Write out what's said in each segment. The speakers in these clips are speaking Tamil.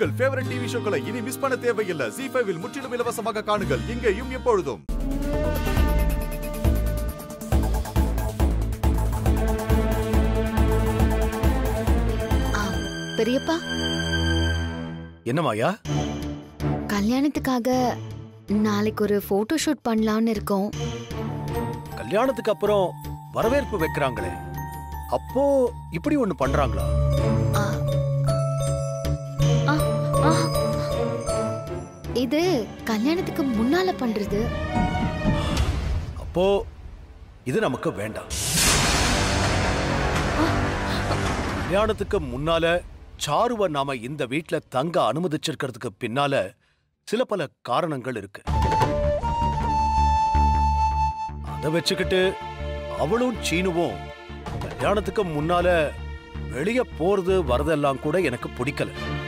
உங்கள் ஃபேவரட் டிவி ஷோக்களை இனி மிஸ் பண்ண தேவையில்லை ஜி ஃபைவில் முற்றிலும் இலவசமாக காணுங்கள் இங்கேயும் எப்பொழுதும் ஆ, பெரியப்பா என்னமாயா கல்யாணத்துக்காக நாளைக்கு ஒரு போட்டோ ஷூட் பண்ணலாம்னு இருக்கோம் கல்யாணத்துக்கு அப்புறம் வரவேற்பு வைக்கிறாங்களே அப்போ இப்படி ஒண்ணு பண்றாங்களா ஆ. ஆ, ஆ. இது கல்யாணத்துக்கு முன்னால பண்றது அப்போ இது நமக்கு வேண்டாம் கல்யாணத்துக்கு முன்னால சாருவ நாம இந்த வீட்ல தங்க அனுமதிச்சிருக்கிறதுக்கு பின்னால சில பல காரணங்கள் இருக்கு அத வச்சுக்கிட்டு அவளும் சீனுவும் கல்யாணத்துக்கு முன்னால வெளிய போறது வரதெல்லாம் கூட எனக்கு பிடிக்கல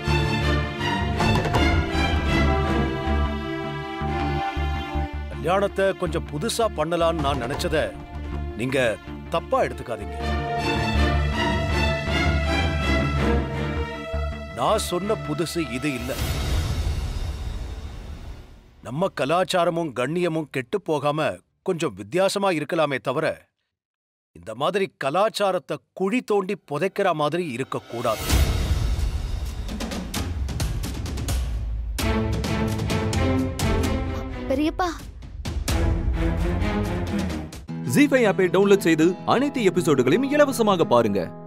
கல்யாணத்தை கொஞ்சம் புதுசா பண்ணலாம்னு நான் நினைச்சத நீங்க தப்பா எடுத்துக்காதீங்க நான் சொன்ன புதுசு இது இல்ல நம்ம கலாச்சாரமும் கண்ணியமும் கெட்டு போகாம கொஞ்சம் வித்தியாசமா இருக்கலாமே தவிர இந்த மாதிரி கலாச்சாரத்தை குழி தோண்டி புதைக்கிற மாதிரி இருக்கக்கூடாது பெரியப்பா ஜி ஃபைவ் ஆப்பை டவுன்லோட் செய்து அனைத்து எபிசோடுகளையும் இலவசமாக பாருங்க